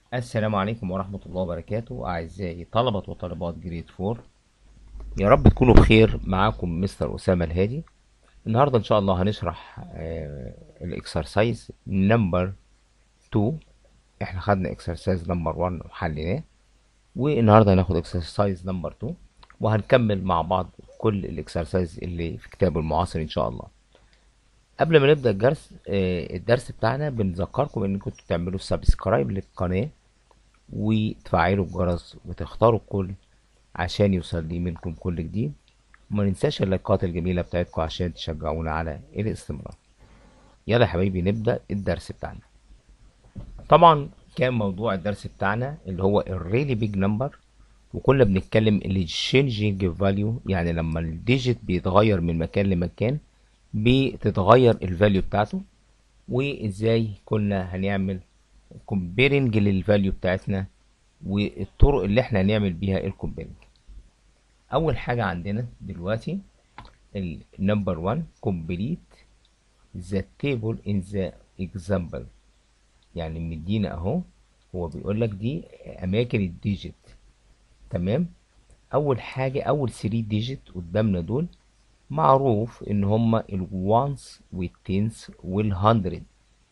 السلام عليكم ورحمة الله وبركاته أعزائي طلبة وطالبات جريد فور يا رب تكونوا بخير معاكم مستر أسامة الهادي النهاردة إن شاء الله هنشرح الإكسرسايز نمبر 2 إحنا خدنا إكسرسايز نمبر 1 وحليناه والنهاردة هناخد إكسرسايز نمبر 2 وهنكمل مع بعض كل الإكسرسايز اللي في كتاب المعاصر إن شاء الله قبل ما نبدأ الدرس الدرس بتاعنا بنذكركم إن كنتوا تعملوا سبسكرايب للقناة وتفعلوا الجرس وتختاروا الكل عشان يوصل لي منكم كل جديد وما ننساش اللايكات الجميلة بتاعتكم عشان تشجعونا على الاستمرار يلا يا حبايبي نبدأ الدرس بتاعنا طبعا كان موضوع الدرس بتاعنا اللي هو الريلي بيج نمبر وكنا بنتكلم اللي changing فاليو يعني لما الديجيت بيتغير من مكان لمكان بتتغير الفاليو بتاعته وازاي كنا هنعمل كومبيرنج للفاليو بتاعتنا والطرق اللي احنا هنعمل بيها الكومبيرنج اول حاجه عندنا دلوقتي النمبر 1 complete the table in the example يعني مدينا اهو هو بيقول لك دي اماكن الديجيت تمام اول حاجه اول 3 ديجيت قدامنا دول معروف ان هما الوانس والتنس والهندرد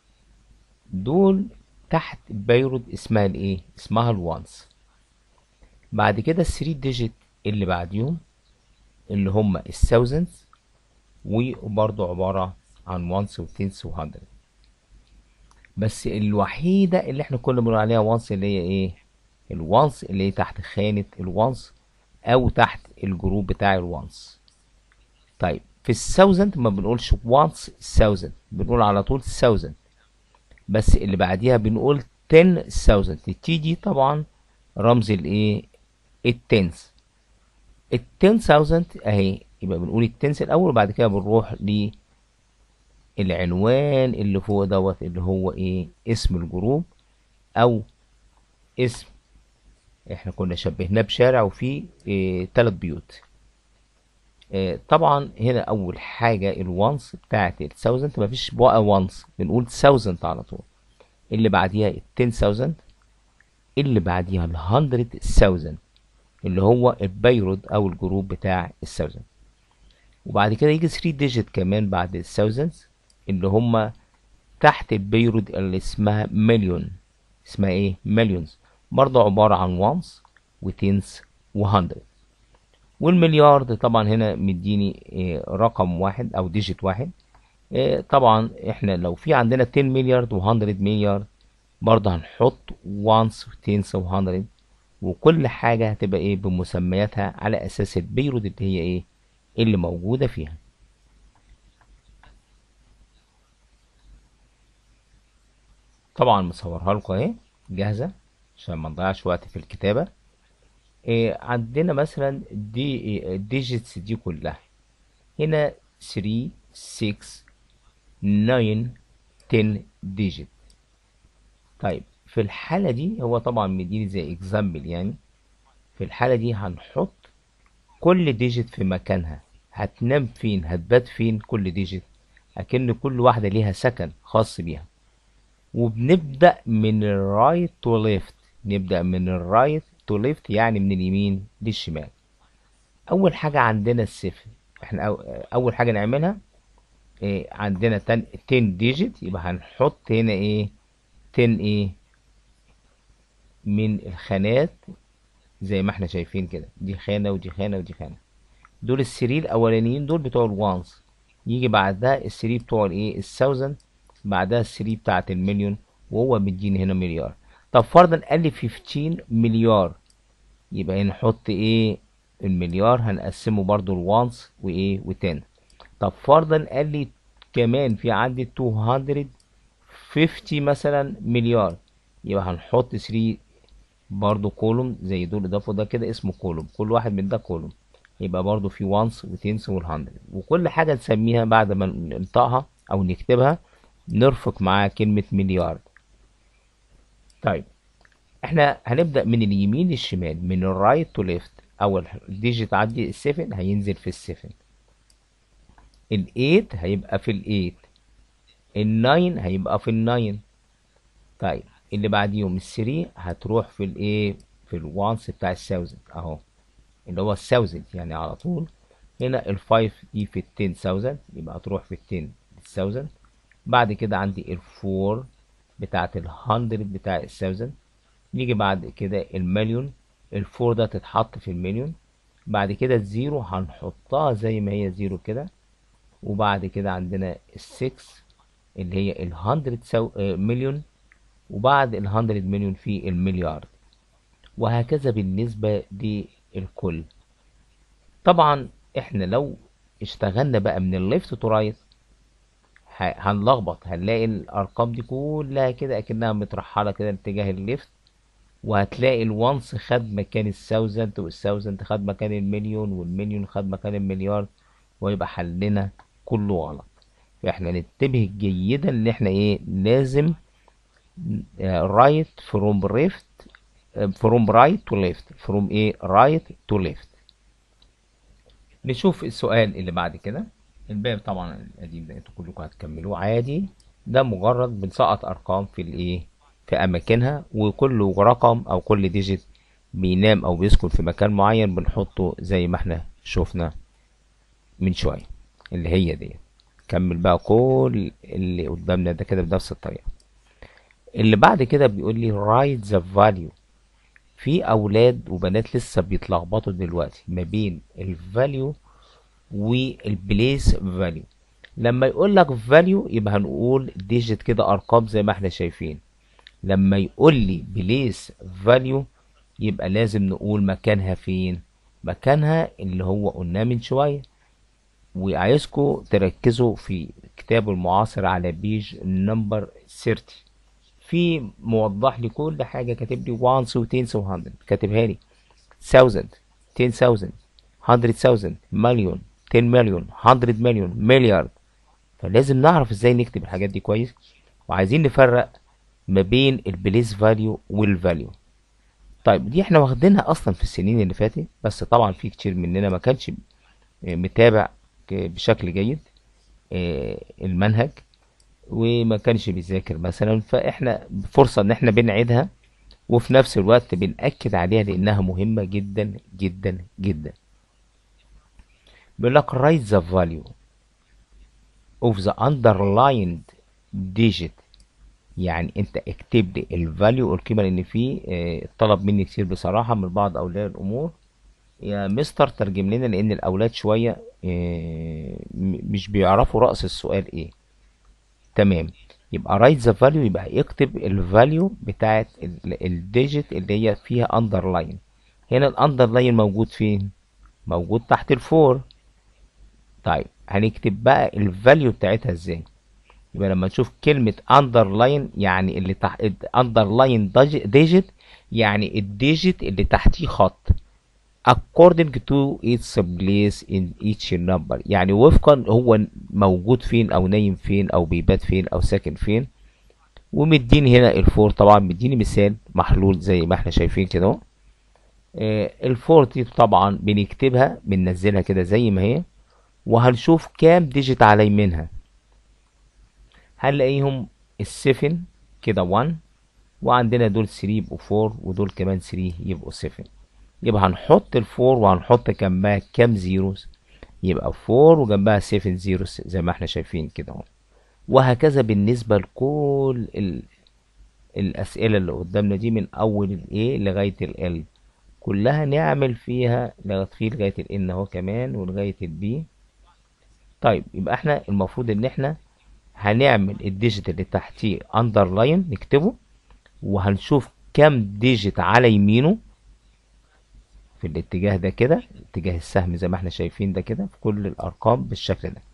دول تحت بيرود اسمها الايه اسمها الوانس بعد كده الثري ديجيت اللي بعديهم اللي هما الثاوزندز وبرضه عبارة عن وانس وتنس وهندرد بس الوحيدة اللي احنا كنا بنقول عليها وانس اللي هي ايه الوانس اللي هي تحت خانة الوانس او تحت الجروب بتاع الوانس طيب في الثاوزند ما بنقولش وانس ثاوزند بنقول على طول ثاوزند بس اللي بعديها بنقول 10000 التي دي طبعا رمز الايه التنس ال 10000 اهي يبقى بنقول التنس الاول وبعد كده بنروح للعنوان اللي فوق دوت اللي هو ايه اسم الجروب او اسم احنا كنا شبهناه بشارع وفيه إيه تلات بيوت إيه طبعا هنا اول حاجه الوانس بتاعت الثاوزند مفيش بقى وانس بنقول ثاوزند على طول اللي بعديها التن ثاوزند اللي بعديها الهندرد ثاوزند اللي هو البيرود او الجروب بتاع الثاوزند وبعد كده يجي 3 ديجيت كمان بعد الثاوزندز اللي هما تحت البيرود اللي اسمها مليون اسمها ايه مليونز برضه عبارة عن وانس وتنس وهندرد والمليارد طبعا هنا مديني رقم واحد او ديجيت واحد طبعا احنا لو في عندنا 10 مليارد و100 مليارد برضه هنحط وانس وتنس و100 وكل حاجة هتبقى ايه بمسمياتها على اساس البيرود اللي هي ايه اللي موجودة فيها طبعا مصورها لكم اهي جاهزة عشان ما نضيعش وقت في الكتابة إيه عندنا مثلا دي الديجيتس دي كلها هنا 3 6 9 10 ديجيت طيب في الحالة دي هو طبعا مديني زي اكزامبل يعني في الحالة دي هنحط كل ديجيت في مكانها هتنام فين هتبات فين كل ديجيت اكن كل واحدة ليها سكن خاص بيها وبنبدأ من الرايت تو ليفت نبدأ من الرايت تو ليفت يعني من اليمين للشمال اول حاجة عندنا السفن احنا اول حاجة نعملها إيه عندنا 10 ديجيت يبقى هنحط هنا ايه 10 ايه من الخانات زي ما احنا شايفين كده دي خانة ودي خانة ودي خانة دول السري الاولانيين دول بتوع الوانس يجي بعدها السري بتوع الايه الثاوزند بعدها السري بتاعت المليون وهو مديني هنا مليار طب فرضا قال لي 15 مليار يبقى نحط ايه المليار هنقسمه برضو الوانس وايه و10 طب فرضا قال لي كمان في عندي 250 مثلا مليار يبقى هنحط 3 برضو كولوم زي دول اضافه ده كده اسمه كولوم كل واحد من ده كولوم يبقى برضو في وانس وتنس والهندرد وكل حاجة نسميها بعد ما ننطقها او نكتبها نرفق معاها كلمة مليار طيب احنا هنبدأ من اليمين للشمال من الرايت تو ليفت اول ديجيت عدي السفن هينزل في السفن الايت هيبقى في الايت الناين هيبقى في الناين طيب اللي بعديهم الثري هتروح في الايه في الوانس بتاع الثاوزند اهو اللي هو الثاوزند يعني على طول هنا الفايف دي في التين ثاوزند يبقى هتروح في التين ثاوزند بعد كده عندي الفور بتاعت الهندرد بتاع الثاوزند نيجي بعد كده المليون الفور ده تتحط في المليون بعد كده الزيرو هنحطها زي ما هي زيرو كده وبعد كده عندنا السكس اللي هي الهندرد سو... آه، مليون وبعد الهندرد مليون في المليار وهكذا بالنسبة للكل طبعا احنا لو اشتغلنا بقى من الليفت تو رايت هنلخبط هنلاقي الارقام دي كلها كده اكنها مترحله كده اتجاه الليفت وهتلاقي الوانس خد مكان الثاوزند والثاوزند خد مكان المليون والمليون خد مكان المليار ويبقى حلنا كله غلط فاحنا ننتبه جيدا ان احنا ايه لازم رايت فروم ليفت فروم رايت تو ليفت فروم ايه رايت تو ليفت نشوف السؤال اللي بعد كده الباب طبعا القديم ده انتوا كلكم هتكملوه عادي ده مجرد بنسقط ارقام في الايه في اماكنها وكل رقم او كل ديجيت بينام او بيسكن في مكان معين بنحطه زي ما احنا شفنا من شويه اللي هي دي كمل بقى كل اللي قدامنا ده كده بنفس الطريقه اللي بعد كده بيقول لي write the value في اولاد وبنات لسه بيتلخبطوا دلوقتي ما بين الفاليو والبليس فاليو لما يقول لك فاليو يبقى هنقول ديجيت كده ارقام زي ما احنا شايفين لما يقول لي بليس فاليو يبقى لازم نقول مكانها فين مكانها اللي هو قلناه من شويه وعايزكم تركزوا في كتاب المعاصر على بيج نمبر 30 في موضح لي كل حاجه كاتب لي وانس وتنس وهندرد كاتبها لي thousand ten thousand hundred thousand مليون 10 مليون 100 مليون مليار فلازم نعرف ازاي نكتب الحاجات دي كويس وعايزين نفرق ما بين البليس فاليو والفاليو طيب دي احنا واخدينها اصلا في السنين اللي فاتت بس طبعا في كتير مننا ما كانش متابع بشكل جيد آه، المنهج وما كانش بيذاكر مثلا فاحنا فرصة ان احنا بنعيدها وفي نفس الوقت بنأكد عليها لانها مهمة جدا جدا جدا بيقول لك write the value of the underlined digit يعني انت اكتب لي الفاليو القيمة لان في آه، طلب مني كتير بصراحة من بعض اولياء الامور يا مستر ترجم لنا لان الاولاد شوية آه، م- مش بيعرفوا رأس السؤال ايه تمام يبقى write the value يبقى اكتب الفاليو بتاعت الديجيت اللي هي فيها underline هنا الاندرلاين موجود فين موجود تحت الفور طيب هنكتب بقى الفاليو بتاعتها ازاي يبقى لما نشوف كلمة underline يعني اللي تحت underline digit يعني الديجيت اللي تحتيه خط according to its place in each number يعني وفقا هو موجود فين او نايم فين او بيبات فين او ساكن فين ومديني هنا الفور طبعا مديني مثال محلول زي ما احنا شايفين كده اهو آه، الفور دي طبعا بنكتبها بننزلها كده زي ما هي وهنشوف كام ديجيت على يمينها هنلاقيهم السفن كده 1 وعندنا دول 3 يبقوا 4 ودول كمان 3 يبقوا 7 يبقى هنحط الفور وهنحط جنبها كام زيروز يبقى 4 وجنبها 7 زيروز زي ما احنا شايفين كده اهو وهكذا بالنسبة لكل ال... الأسئلة اللي قدامنا دي من أول ال A لغاية ال L كلها نعمل فيها لغاية في لغاية ال N اهو كمان ولغاية ال B طيب يبقى احنا المفروض ان احنا هنعمل الديجيت اللي تحتيه underline نكتبه وهنشوف كام ديجيت على يمينه في الاتجاه ده كده اتجاه السهم زي ما احنا شايفين ده كده في كل الارقام بالشكل ده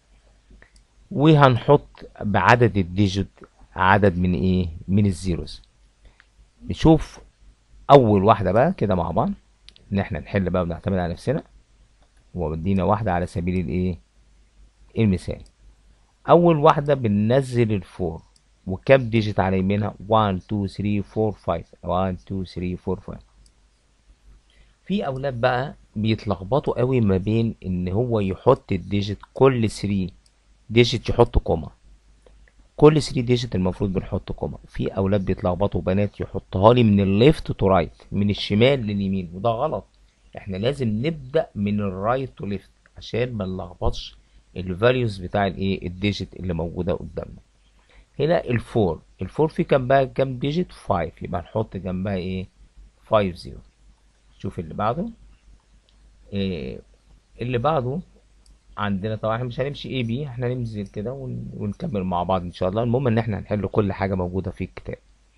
وهنحط بعدد الديجيت عدد من ايه من الزيروز نشوف اول واحده بقى كده مع بعض ان احنا نحل بقى ونعتمد على نفسنا ومدينا واحده على سبيل الايه المثال اول واحده بننزل الفور وكام ديجيت على يمينها 1 2 3 4 5 1 2 3 4 5 في اولاد بقى بيتلخبطوا قوي ما بين ان هو يحط الديجيت كل 3 ديجيت يحط كوما كل 3 ديجيت المفروض بنحط كوما في اولاد بيتلخبطوا بنات يحطها لي من الليفت تو رايت من الشمال لليمين وده غلط احنا لازم نبدا من الرايت تو ليفت عشان ما نلخبطش الفاليوز بتاع الايه الديجيت اللي موجوده قدامنا هنا الفور الفور في جنبها كام ديجيت 5 يبقى نحط جنبها ايه 5 0 شوف اللي بعده إيه اللي بعده عندنا طبعا احنا مش هنمشي اي بي احنا هننزل كده ون... ونكمل مع بعض ان شاء الله المهم ان احنا هنحل كل حاجه موجوده في الكتاب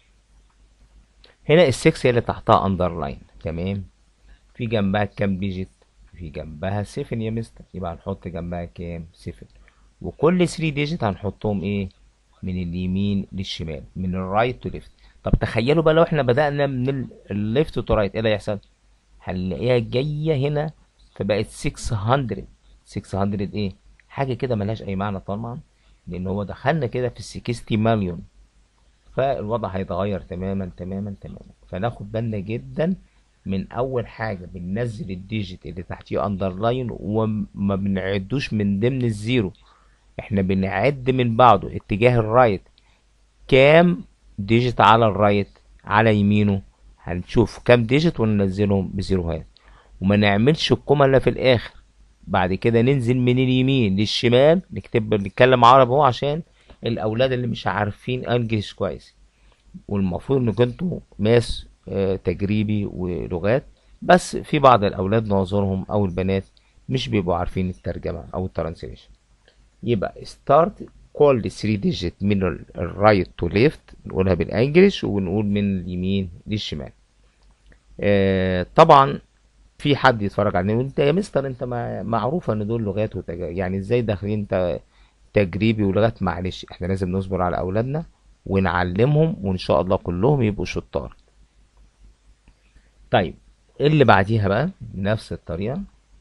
هنا السكس هي اللي تحتها اندرلاين تمام في جنبها كام ديجيت في جنبها 7 يا مستر يبقى هنحط جنبها كام 7 وكل 3 ديجيت هنحطهم ايه من اليمين للشمال من الرايت تو ليفت طب تخيلوا بقى لو احنا بدأنا من الليفت تو رايت ايه اللي هيحصل هنلاقيها جايه هنا فبقت 600 600 ايه حاجه كده ملهاش اي معنى طبعا لان هو دخلنا كده في 60 مليون فالوضع هيتغير تماما تماما تماما فناخد بالنا جدا من اول حاجه بننزل الديجيت اللي تحتيه اندرلاين وما بنعدوش من ضمن الزيرو احنا بنعد من بعده اتجاه الرايت كام ديجيت على الرايت على يمينه هنشوف كام ديجيت وننزلهم بزيروهات وما نعملش القمة الا في الاخر بعد كده ننزل من اليمين للشمال نكتب نتكلم عربي اهو عشان الاولاد اللي مش عارفين انجلش كويس والمفروض انكم انتوا ماس آه تجريبي ولغات بس في بعض الاولاد معذرهم او البنات مش بيبقوا عارفين الترجمه او الترانسليشن يبقى ستارت كل 3 ديجيت من الرايت تو ليفت نقولها بالانجلش ونقول من اليمين للشمال آه طبعا في حد يتفرج علينا وانت يا مستر انت معروفه ان دول لغات وتج... يعني ازاي داخلين انت تجريبي ولغات معلش احنا لازم نصبر على اولادنا ونعلمهم وان شاء الله كلهم يبقوا شطار طيب اللي بعديها بقى نفس الطريقه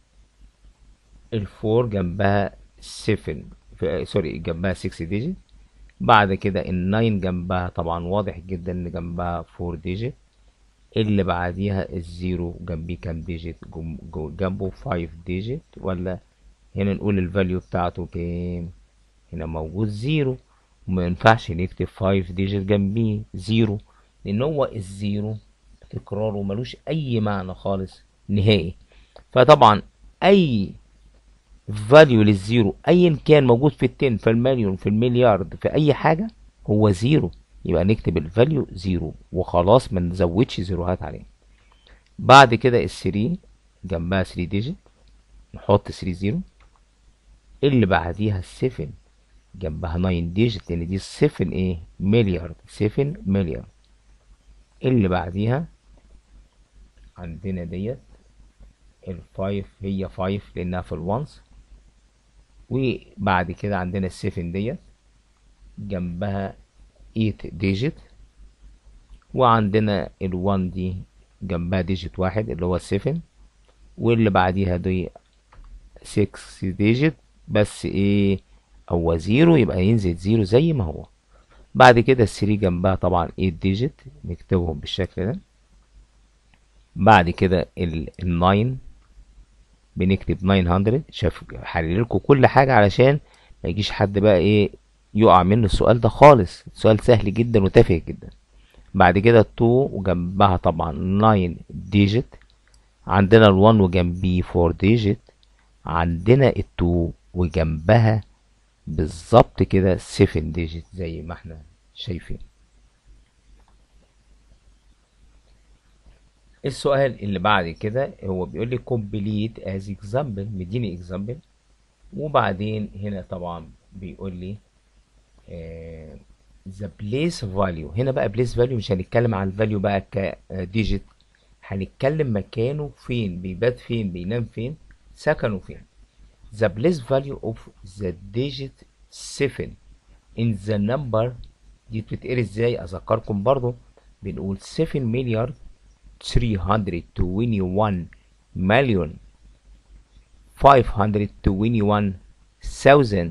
الفور جنبها 7 سوري جنبها 6 ديجيت بعد كده الناين جنبها طبعا واضح جدا ان جنبها 4 ديجيت اللي بعديها الزيرو جنبيه كام ديجيت جنبه 5 ديجيت ولا هنا نقول الفاليو بتاعته كام هنا موجود زيرو وما ينفعش نكتب 5 ديجيت جنبيه زيرو لان هو الزيرو تكراره ملوش اي معنى خالص نهائي فطبعا اي فاليو للزيرو ايا كان موجود في التن في المليون في المليارد في اي حاجه هو زيرو يبقى نكتب الفاليو زيرو وخلاص ما نزودش زيروهات عليه بعد كده الثري جنبها 3 ديجيت نحط 3 زيرو اللي بعديها السفن جنبها 9 ديجيت لان دي 7 ايه مليار 7 مليار اللي بعديها عندنا ديت الفايف هي 5 لانها في الوانس وبعد كده عندنا السفن ديت جنبها 8 ديجيت وعندنا ال1 دي جنبها ديجيت واحد اللي هو 7 واللي بعديها دي 6 ديجيت بس ايه هو زيرو يبقى ينزل زيرو زي ما هو بعد كده ال3 جنبها طبعا 8 ديجيت نكتبهم بالشكل ده بعد كده ال9 بنكتب 900 شاف حلل لكم كل حاجه علشان ما يجيش حد بقى ايه يقع منه السؤال ده خالص سؤال سهل جدا وتافه جدا بعد كده ال2 وجنبها طبعا 9 ديجيت عندنا ال1 وجنبيه 4 ديجيت عندنا ال2 وجنبها بالظبط كده 7 ديجيت زي ما احنا شايفين السؤال اللي بعد كده هو بيقول لي complete as example مديني example وبعدين هنا طبعا بيقول لي آه the place value هنا بقى place value مش هنتكلم عن الفاليو بقى كديجيت هنتكلم مكانه فين بيبات فين بينام فين سكنه فين the place value of the digit 7 in the number دي بتتقري ازاي اذكركم برضو بنقول 7 مليار 321 مليون 521 thousand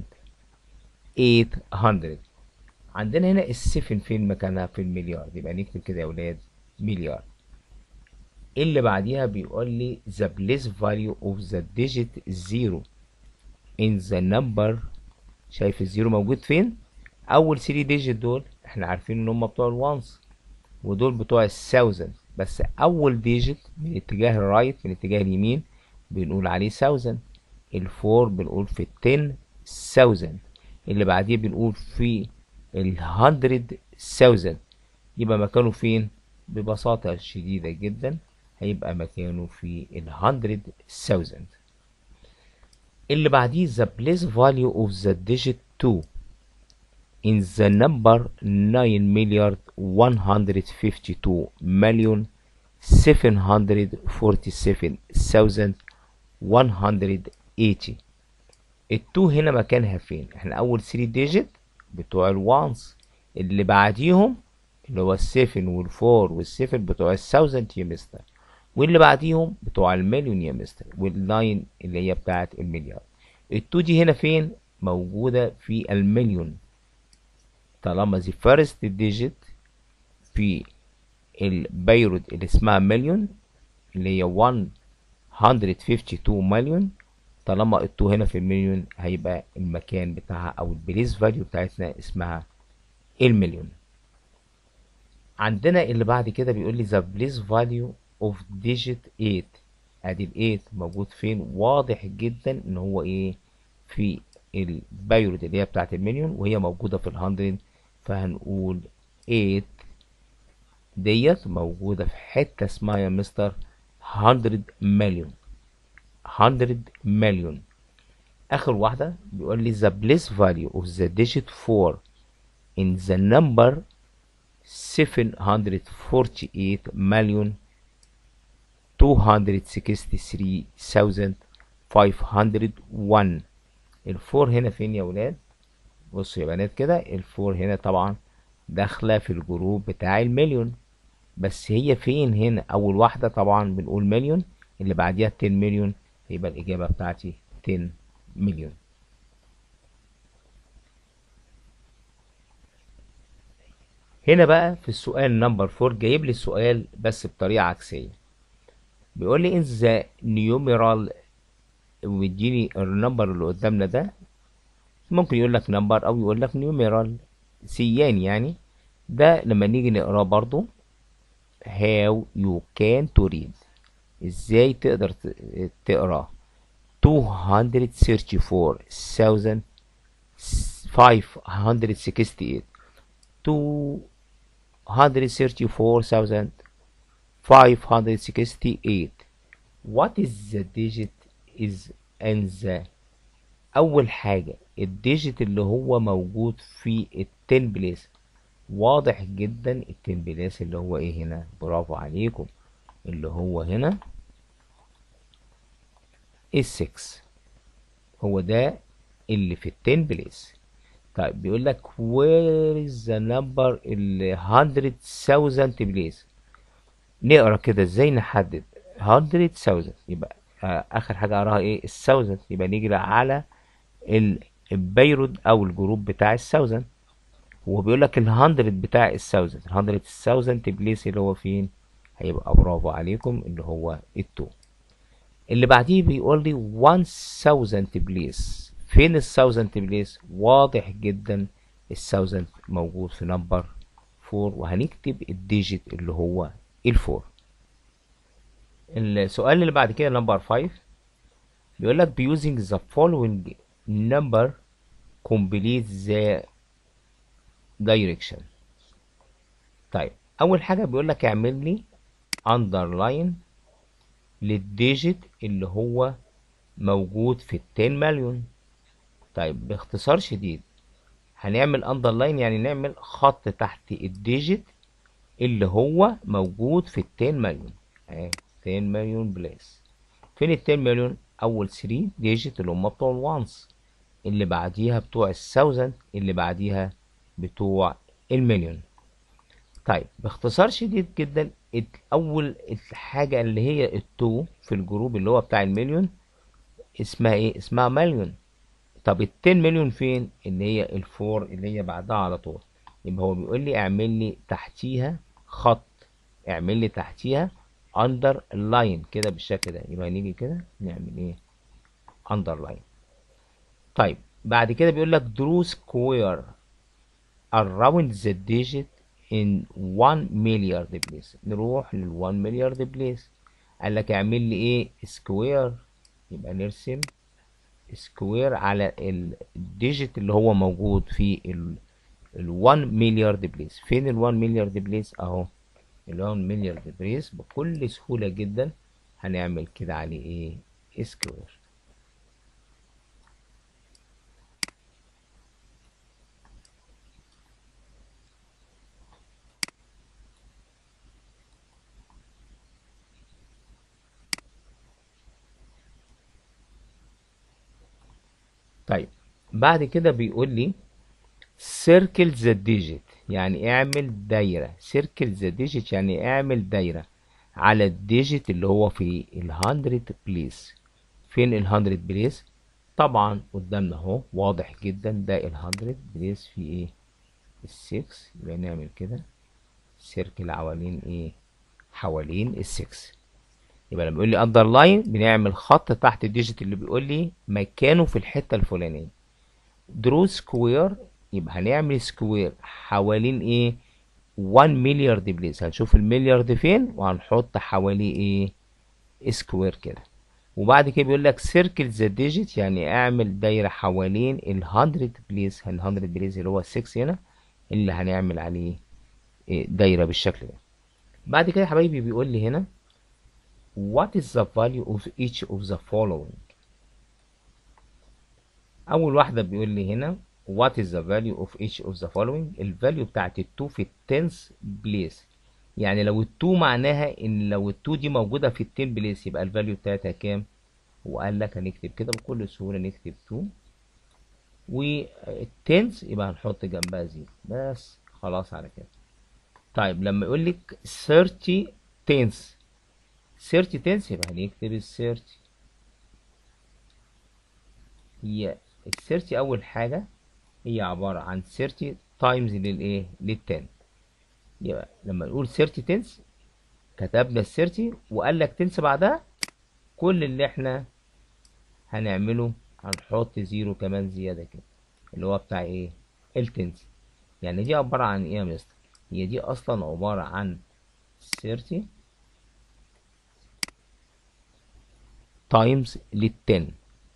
800 عندنا هنا السفن فين مكانها في المليار يبقى نكتب كده يا ولاد مليار اللي بعديها بيقول لي the place value of the digit zero in the number شايف الزيرو موجود فين اول 3 ديجيت دول احنا عارفين ان هم بتوع الوانس ودول بتوع الثاوزند بس اول ديجيت من اتجاه الرايت من اتجاه اليمين بنقول عليه ثاوزند الفور بنقول في التن ثاوزند اللي بعديه بنقول في الهندرد ثاوزند يبقى مكانه فين ببساطة شديدة جدا هيبقى مكانه في الهندرد ثاوزند اللي بعديه the place value of the digit 2 in the number 9 milliard 152 million 747,180 التو هنا مكانها فين احنا اول 3 ديجيت بتوع الوانس اللي بعديهم اللي هو السيفن والفور والسيفن بتوع الثاوزند يا مستر واللي بعديهم بتوع المليون يا مستر والناين اللي هي بتاعت المليار التو دي هنا فين موجودة في المليون طالما دي فيرست ديجيت في البيرود اللي اسمها مليون اللي هي 152 مليون طالما التو هنا في المليون هيبقى المكان بتاعها او البليس فاليو بتاعتنا اسمها المليون عندنا اللي بعد كده بيقول لي the place value of digit 8 ادي ال 8 موجود فين واضح جدا ان هو ايه في البيرود اللي هي بتاعت المليون وهي موجودة في الهندرد فهنقول 8 ديت موجودة في حتة اسمها يا مستر 100 مليون 100 مليون آخر واحدة بيقول لي the place value of the digit 4 in the number 748 مليون 263,501 الفور هنا فين يا ولاد بصوا يا بنات كده الفور هنا طبعا داخلة في الجروب بتاع المليون بس هي فين هنا اول واحدة طبعا بنقول مليون اللي بعديها 10 مليون يبقى الاجابة بتاعتي 10 مليون هنا بقى في السؤال نمبر 4 جايب لي السؤال بس بطريقة عكسية بيقول لي ان ذا نيوميرال ويديني النمبر اللي قدامنا ده ممكن يقول لك نمبر او يقول لك نيوميرال سيان يعني ده لما نيجي نقراه برضو how you can to read ازاي تقدر تقرا 234,568 234,568 what is the digit is in the اول حاجة الديجيت اللي هو موجود في التن بليس واضح جدا التن بليس اللي هو ايه هنا برافو عليكم اللي هو هنا السكس هو ده اللي في التن بليس طيب بيقول لك where is the number ال 100,000 بليس نقرا كده ازاي نحدد 100,000 يبقى آه اخر حاجه اقراها ايه الثاوزند يبقى نيجي على البيرود او الجروب بتاع الثاوزند هو بيقول لك ال100 بتاع الثاوزند ال 100,000 بليس اللي هو فين هيبقى برافو عليكم اللي هو التو اللي بعديه بيقول لي 1000 بليس فين الثاوزند بليس واضح جدا الثاوزند موجود في نمبر 4 وهنكتب الديجيت اللي هو الفور السؤال اللي بعد كده نمبر 5 بيقول لك using the following number complete the direction طيب اول حاجه بيقول لك اعمل لي underline للديجيت اللي هو موجود في ال 10 مليون طيب باختصار شديد هنعمل اندرلاين يعني نعمل خط تحت الديجيت اللي هو موجود في ال 10 مليون اهي 10 مليون بليس فين ال 10 مليون اول 3 ديجيت اللي هم بتوع الوانس اللي بعديها بتوع الثاوزند اللي بعديها بتوع المليون طيب باختصار شديد جدا اول الحاجه اللي هي التو في الجروب اللي هو بتاع المليون اسمها ايه اسمها مليون طب ال 10 مليون فين اللي هي الفور اللي هي بعدها على طول يبقى هو بيقول لي اعمل لي تحتيها خط اعمل لي تحتيها اندر لاين كده بالشكل ده يبقى نيجي كده نعمل ايه اندر لاين طيب بعد كده بيقول لك درو سكوير around the digit in 1 milliard place نروح لل 1 milliard place قال لك اعمل لي ايه سكوير يبقى نرسم سكوير على الديجيت اللي هو موجود في ال ال 1 مليارد بليس فين ال 1 مليارد بليس اهو ال 1 مليارد بليس بكل سهولة جدا هنعمل كده عليه ايه سكوير طيب بعد كده بيقول لي circle the digit يعني اعمل دايرة circle the digit يعني اعمل دايرة على الديجيت اللي هو في ال 100 بليس فين ال 100 بليس طبعا قدامنا اهو واضح جدا ده ال 100 بليس في ايه ال 6 يبقى نعمل كده سيركل حوالين ايه حوالين ال 6 يبقى لما يقول لي اندرلاين بنعمل خط تحت الديجيت اللي بيقول لي مكانه في الحته الفلانيه درو سكوير يبقى هنعمل سكوير حوالين ايه 1 مليارد بليس هنشوف المليارد فين وهنحط حواليه ايه سكوير كده وبعد كده بيقول لك سيركل ذا ديجيت يعني اعمل دايره حوالين ال 100 بليس ال 100 بليس اللي هو 6 هنا اللي هنعمل عليه إيه دايره بالشكل ده بعد كده يا حبايبي بيقول لي هنا what is the value of each of the following اول واحده بيقول لي هنا what is the value of each of the following الفاليو بتاعت التو في التنس بليس يعني لو التو معناها ان لو التو دي موجوده في التن بليس يبقى الفاليو بتاعتها كام وقال لك هنكتب كده بكل سهوله نكتب 2 والتنس يبقى هنحط جنبها زيرو بس خلاص على كده طيب لما يقول لك 30 تنس 30 تنس يبقى هنكتب ال 30 هي ال 30 اول حاجه هي عباره عن 30 تايمز للايه لل 10 يبقى لما نقول 30 تنس كتبنا ال 30 وقال لك تنس بعدها كل اللي احنا هنعمله هنحط زيرو كمان زياده كده اللي هو بتاع ايه التنس يعني دي عباره عن ايه يا مستر هي دي اصلا عباره عن 30 تايمز للتن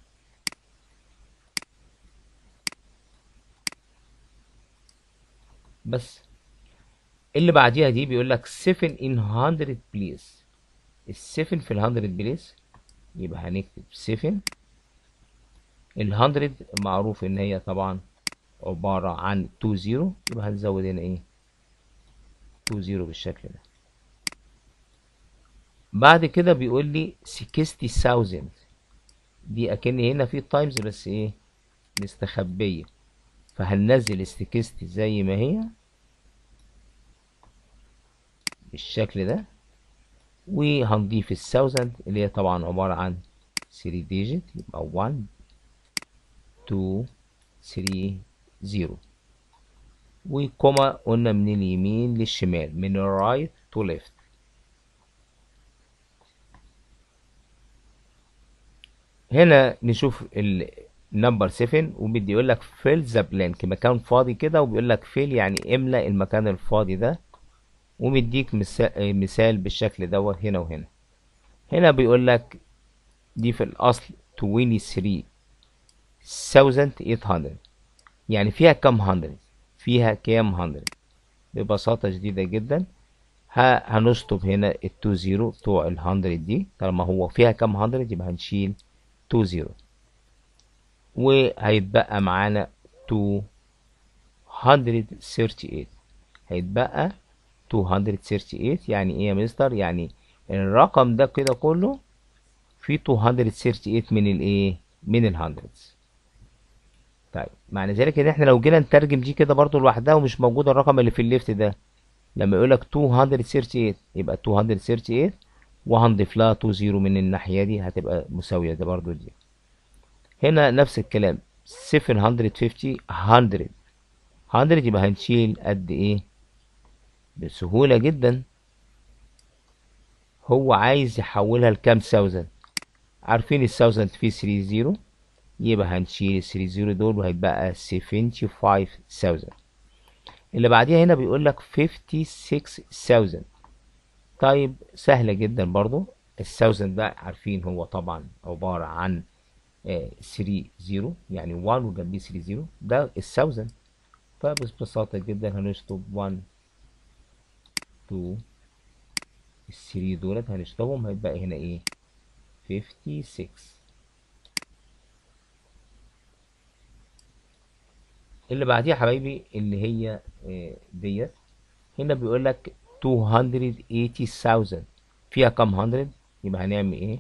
بس اللي بعديها دي بيقول لك 7 in 100 بليس ال 7 في ال 100 بليس يبقى هنكتب 7 ال 100 معروف ان هي طبعا عبارة عن 2 0 يبقى هنزود هنا ايه 2 0 بالشكل ده بعد كده بيقول لي 60000 دي اكن هنا في تايمز بس ايه مستخبية فهننزل ال 60 زي ما هي بالشكل ده وهنضيف الثاوزند اللي هي طبعا عبارة عن 3 ديجيت يبقى 1 2 3 0 وكوما قلنا من اليمين للشمال من الرايت تو ليفت هنا نشوف النمبر 7 وبيدي يقول لك فيل ذا بلانك مكان فاضي كده وبيقول لك فيل يعني املأ المكان الفاضي ده ومديك مثال, مثال بالشكل دوت هنا وهنا هنا بيقول لك دي في الاصل 23800 يعني فيها كام هندرد فيها كام هندرد ببساطة شديدة جدا ها هنشطب هنا التو زيرو بتوع الهندرد دي طالما هو فيها كام هندرد يبقى هنشيل تو زيرو وهيتبقى معانا 238 هيتبقى 238 يعني ايه يا مستر يعني الرقم ده كده كله فيه 238 من الايه من الهندردز طيب معنى ذلك ان احنا لو جينا نترجم دي كده برضو لوحدها ومش موجود الرقم اللي في الليفت ده لما يقول لك 238 يبقى 238 وهنضيف لها 20 من الناحيه دي هتبقى مساويه ده برضو دي هنا نفس الكلام 750 100 100 يبقى هنشيل قد ايه بسهولة جدا هو عايز يحولها لكام ثاوزند عارفين الثاوزند فيه 3 زيرو يبقى هنشيل ال 3 زيرو دول وهيبقى 75000 اللي بعديها هنا بيقول لك 56000 طيب سهلة جدا برضو الثاوزند ده عارفين هو طبعا عبارة عن 3 0 يعني 1 وجنبيه 3 0 ده الثاوزند فببساطة جدا هنشطب 1 2 الثري دولت هنشطبهم هيبقى هنا ايه 56 اللي بعديها يا حبايبي اللي هي آه، ديت هنا بيقول لك 280000 فيها كام 100 يبقى هنعمل ايه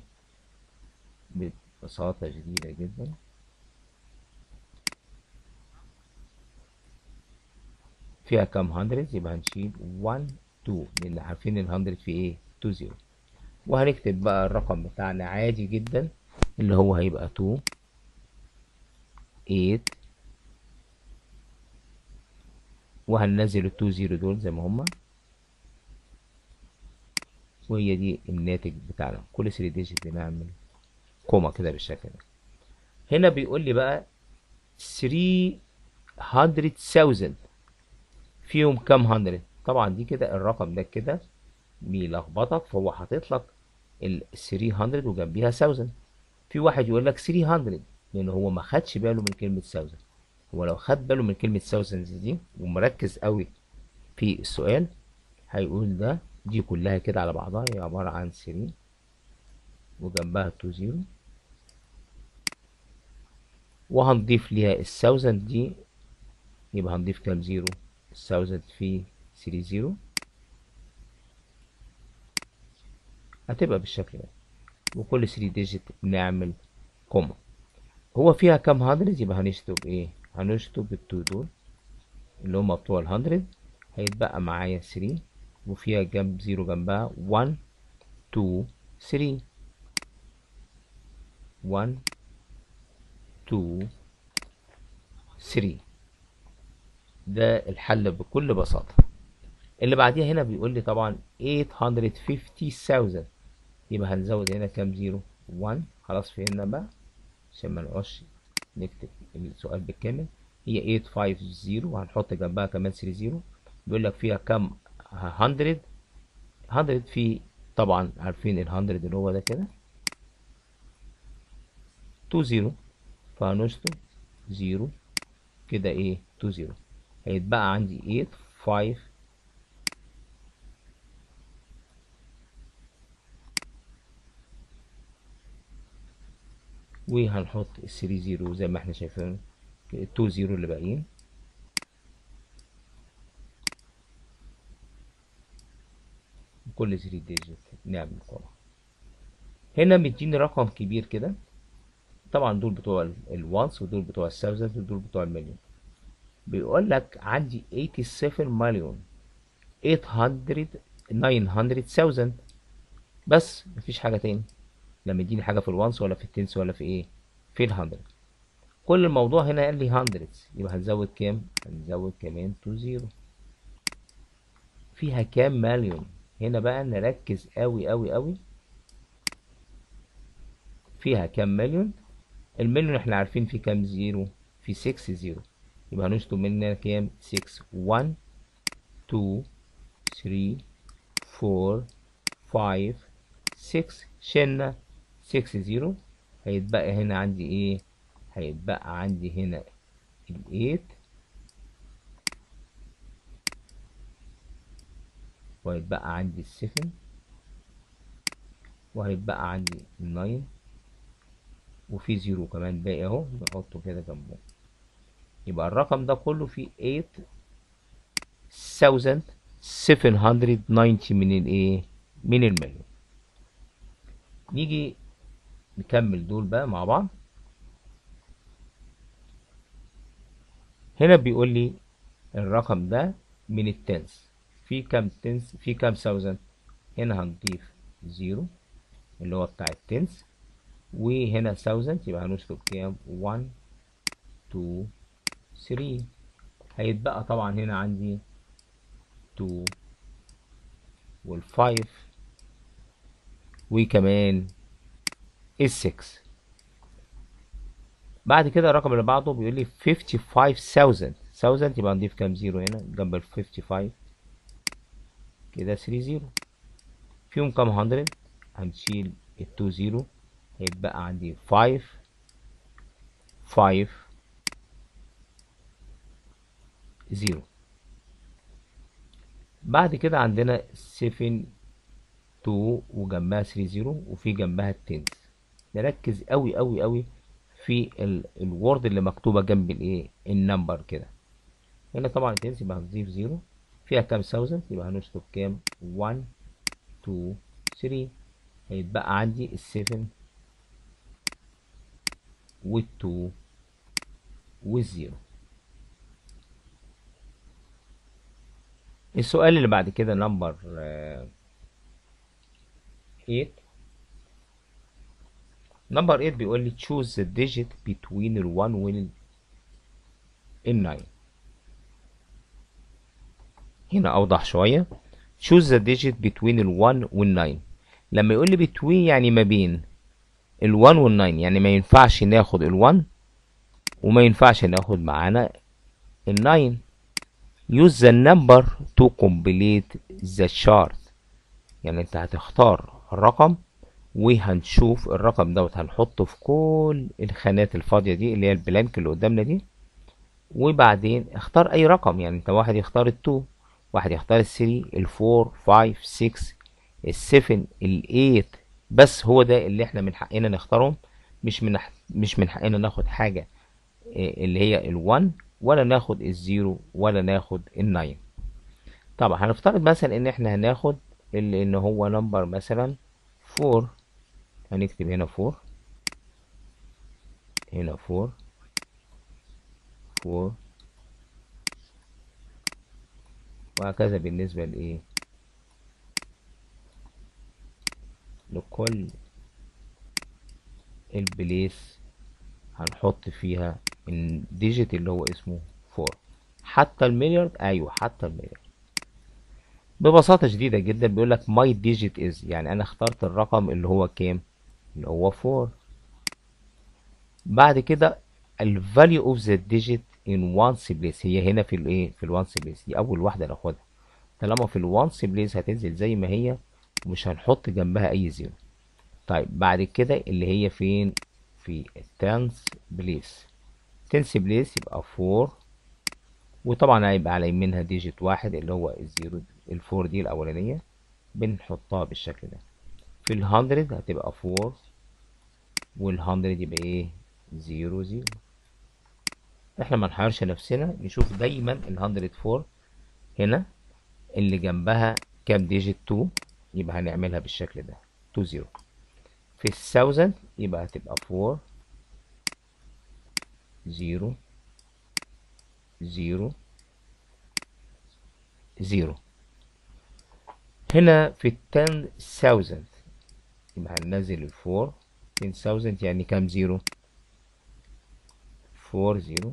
ببساطة شديدة جدا فيها كام 100 يبقى هنشيل 1 2 لان عارفين ال 100 في ايه 2 0 وهنكتب بقى الرقم بتاعنا عادي جدا اللي هو هيبقى 2 8 وهننزل ال 2 0 دول زي ما هما وهي دي الناتج بتاعنا كل 3 ديجيت بنعمل كوما كده بالشكل ده هنا بيقول لي بقى 300000 فيهم كام 100 طبعا دي كده الرقم ده كده بيلخبطك فهو حاطط لك ال 300 وجنبيها 1000 في واحد يقول لك 300 لان هو ما خدش باله من كلمه 1000 هو لو خد باله من كلمه 1000 دي ومركز قوي في السؤال هيقول ده دي كلها كده على بعضها هي عباره عن 3 وجنبها 2 0 وهنضيف ليها ال 1000 دي يبقى هنضيف كام زيرو 1000 في 3 0 هتبقى بالشكل ده وكل 3 ديجيت نعمل كوما هو فيها كام 100 يبقى هنشطب ايه هنشطب التو دول اللي هما بتوع ال 100 هيتبقى معايا 3 وفيها جنب زيرو جنبها 1 2 3 1 2 3 ده الحل بكل بساطة اللي بعديها هنا بيقول لي طبعا 850000 يبقى هنزود هنا كام زيرو 1 خلاص فهمنا بقى عشان ما نقعدش نكتب السؤال بالكامل هي 850 وهنحط جنبها كمان 30 بيقول لك فيها كام 100 100 في طبعا عارفين ال 100 اللي هو ده كده 2 0 فهنشطب 0 كده ايه 2 0 هيتبقى عندي 8 5 وهنحط ال 3 0 زي ما احنا شايفين ال 2 0 اللي باقيين كل 3 ديجيت نعمل قرعة هنا مديني رقم كبير كده طبعا دول بتوع الوانس ودول بتوع الثاوزند ودول بتوع المليون بيقول لك عندي 87 مليون 800 900,000 بس مفيش حاجة تاني لا مديني حاجة في الوانس ولا في التنس ولا في ايه في الهندرد كل الموضوع هنا قال لي هندردز يبقى هنزود كام هنزود كمان 2 زيرو فيها كام مليون هنا بقى نركز قوي قوي قوي فيها كام مليون المليون احنا عارفين في كام زيرو في 6 زيرو يبقى هنشطب مننا كام 6 1 2 3 4 5 6 شلنا 6 0 هيتبقى هنا عندي ايه هيتبقى عندي هنا ال 8 وهيتبقى عندي ال 7 وهيتبقى عندي ال 9 وفي زيرو كمان باقي اهو نحطه كده جنبه يبقى الرقم ده كله فيه 8790 من الايه من المليون نيجي نكمل دول بقى مع بعض هنا بيقول لي الرقم ده من التنس في كام تنس في كام ثاوزند هنا هنضيف زيرو اللي هو بتاع التنس وهنا ثاوزند يبقى هنشطب كام 1 2 3 هيتبقى طبعا هنا عندي 2 وال5 وكمان ال6 بعد كده الرقم اللي بعده بيقول لي 55000 thousand يبقى هنضيف كام زيرو هنا جنب ال 55 كده 3 زيرو فيهم كام 100 هنشيل ال 2 زيرو هيبقى عندي 5 5 زيرو بعد كده عندنا 7 2 وجنبها 3 زيرو وفي جنبها التنس نركز قوي قوي قوي في الوورد اللي مكتوبه جنب الايه النمبر كده هنا طبعا التنس يبقى هنضيف زيرو فيها كام ثاوزند يبقى هنشطب كام 1 2 3 هيتبقى عندي ال 7 وال 2 والزيرو السؤال اللي بعد كده نمبر 8 نمبر 8 بيقول لي choose the digit between ال 1 وال 9 هنا اوضح شويه choose the digit between ال 1 وال 9 لما يقول لي between يعني ما بين ال 1 وال 9 يعني ما ينفعش ناخد ال 1 وما ينفعش ناخد معانا ال 9 use the number to complete the chart يعني انت هتختار الرقم وهنشوف الرقم دوت هنحطه في كل الخانات الفاضية دي اللي هي البلانك اللي قدامنا دي وبعدين اختار اي رقم يعني انت واحد يختار التو واحد يختار الثري الفور فايف سكس السفن الايت بس هو ده اللي احنا من حقنا نختارهم مش من مش من حقنا ناخد حاجة اللي هي الوان ولا ناخد الزيرو ولا ناخد الناين طبعا هنفترض مثلا ان احنا هناخد اللي ان هو نمبر مثلا فور هنكتب هنا فور هنا فور فور وهكذا بالنسبة لإيه لكل البليس هنحط فيها الديجيت اللي هو اسمه فور حتى المليارد ايوه حتى المليارد ببساطة شديدة جدا بيقول لك my digit is يعني انا اخترت الرقم اللي هو كام اللي هو 4 بعد كده ال value of the digit in ones place هي هنا في الايه في الوانس place دي اول واحدة ناخدها طالما في الوانس place هتنزل زي ما هي ومش هنحط جنبها اي زيرو طيب بعد كده اللي هي فين في التنس بليس تنس بليس يبقى 4 وطبعا هيبقى على يمينها ديجيت واحد اللي هو الزيرو الفور دي الأولانية بنحطها بالشكل ده في الهندرد هتبقى فور والهندرد يبقى ايه زيرو زيرو احنا ما نحيرش نفسنا نشوف دايما الهندرد فور هنا اللي جنبها كام ديجيت تو يبقى هنعملها بالشكل ده تو زيرو في الثاوزند يبقى هتبقى فور زيرو زيرو زيرو هنا في التن thousand يبقى هننزل الفور ten thousand يعني كام زيرو فور زيرو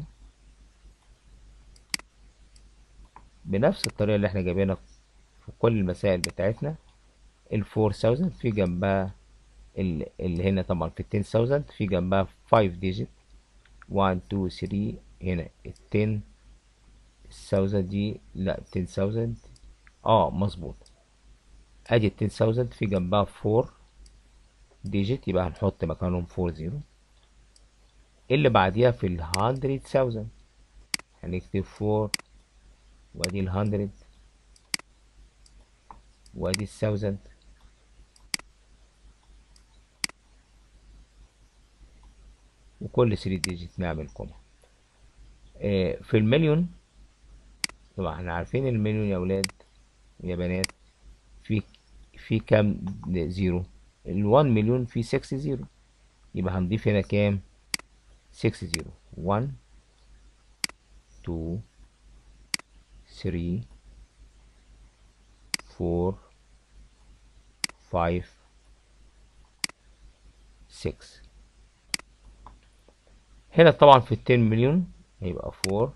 بنفس الطريقة اللي احنا جايبينها في كل المسائل بتاعتنا الفور thousand في جنبها اللي هنا طبعا في التن thousand في جنبها five digit one two three هنا التن thousand دي لا ten thousand اه مظبوط ادي التن thousand في جنبها فور ديجيت يبقى هنحط مكانهم فور زيرو اللي بعديها في الهندرد thousand هنكتب فور وادي الهندرد وادي الثاوزند وكل 3 ديجيت نعمل كوما آه في المليون طبعا احنا عارفين المليون يا ولاد يا بنات في في كام زيرو ال1 مليون في 6 زيرو يبقى هنضيف هنا كام 6 زيرو 1 2 3 4 5 6 هنا طبعا في التين مليون هيبقى 4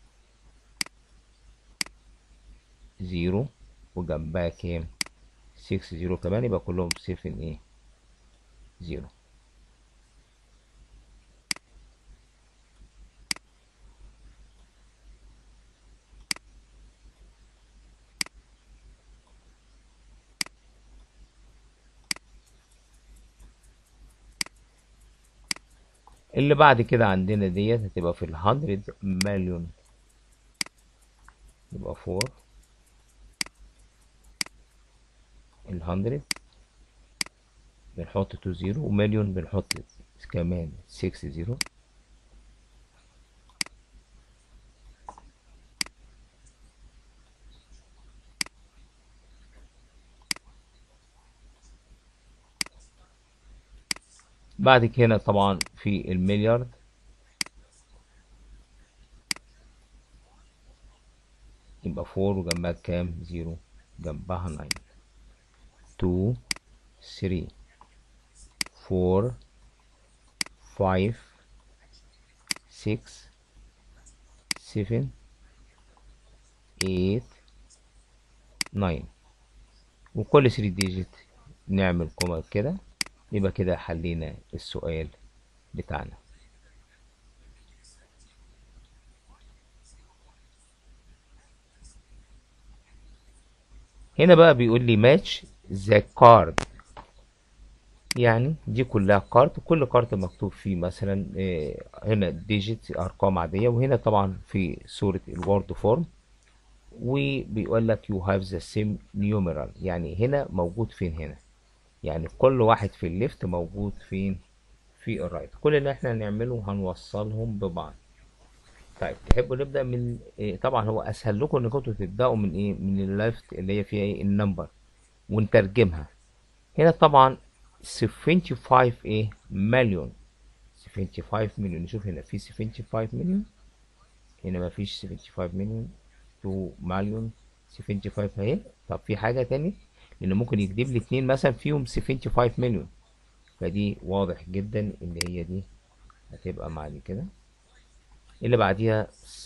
زيرو وجنبها كام 6 زيرو كمان يبقى كلهم 7 ايه زيرو اللي بعد كده عندنا ديت هتبقى في الهندرد مليون يبقى فور الهندرد بنحط تو زيرو ومليون بنحط كمان سكس زيرو بعد كده طبعا في المليارد يبقى فور وجنبها كام زيرو جنبها ناين تو ثري فور فايف سكس سفن ايت ناين وكل 3 ديجيت نعمل كوما كده يبقى كده حلينا السؤال بتاعنا هنا بقى بيقول لي ماتش ذا كارد يعني دي كلها كارت كل كارت مكتوب فيه مثلا آه، هنا ديجيت ارقام عاديه وهنا طبعا في صوره الوورد فورم وبيقول لك يو هاف ذا سيم نيوميرال يعني هنا موجود فين هنا يعني كل واحد في الليفت موجود فين في الرايت كل اللي احنا هنعمله هنوصلهم ببعض طيب تحبوا نبدأ من إيه طبعا هو اسهل لكم انكم تبدأوا من ايه من الليفت اللي هي فيها ايه النمبر ونترجمها هنا طبعا 75 ايه مليون 75 مليون نشوف هنا في 75 مليون هنا ما فيش 75 مليون 2 مليون 75 اهي طب في حاجة تاني لان ممكن يكتب لي اتنين مثلا فيهم 75 مليون فدي واضح جدا ان هي دي هتبقى معانا كده اللي بعديها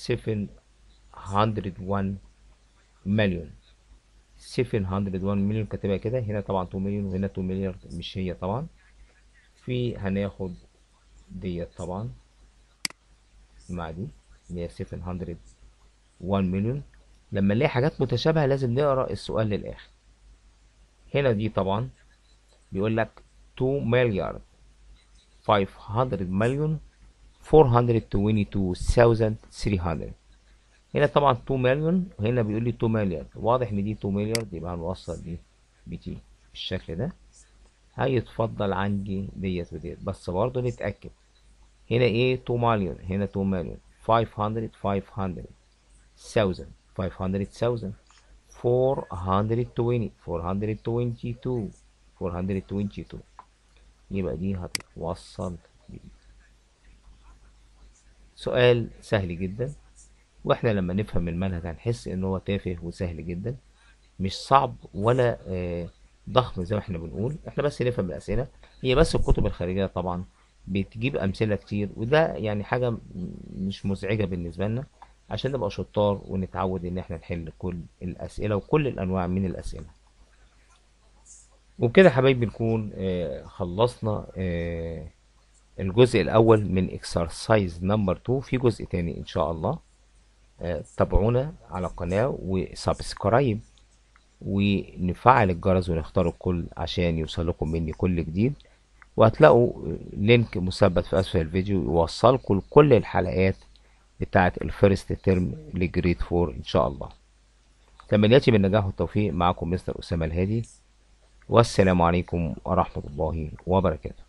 701 مليون 701 مليون كاتبها كده هنا طبعا 2 مليون وهنا 2 مليار مش هي طبعا في هناخد ديت طبعا مع دي اللي هي 701 مليون لما نلاقي حاجات متشابهة لازم نقرا السؤال للآخر هنا دي طبعا بيقول لك 2 مليار 500 مليون 422300 هنا طبعا 2 مليون وهنا بيقول لي 2 مليار واضح ان دي 2 مليار يبقى هنوصل دي بتي بالشكل ده هيتفضل عندي ديت وديت بس برضه نتأكد هنا ايه 2 مليون هنا 2 مليون 500 500 1000 500,000 420 422 422 يبقى دي هتتوصل دي. سؤال سهل جدا واحنا لما نفهم المنهج هنحس ان هو تافه وسهل جدا مش صعب ولا آه، ضخم زي ما احنا بنقول احنا بس نفهم الاسئله هي بس الكتب الخارجيه طبعا بتجيب امثله كتير وده يعني حاجه م- مش مزعجه بالنسبه لنا عشان نبقى شطار ونتعود ان احنا نحل كل الاسئله وكل الانواع من الاسئله وبكده يا حبايبي نكون آه، خلصنا آه، الجزء الاول من اكسرسايز نمبر 2 في جزء تاني ان شاء الله آه، تابعونا على القناة وسبسكرايب ونفعل الجرس ونختار الكل عشان يوصلكم مني كل جديد وهتلاقوا لينك مثبت في اسفل الفيديو يوصلكم لكل الحلقات بتاعة الفيرست ترم لجريد 4 ان شاء الله تمنياتي بالنجاح والتوفيق معكم مستر اسامة الهادي والسلام عليكم ورحمة الله وبركاته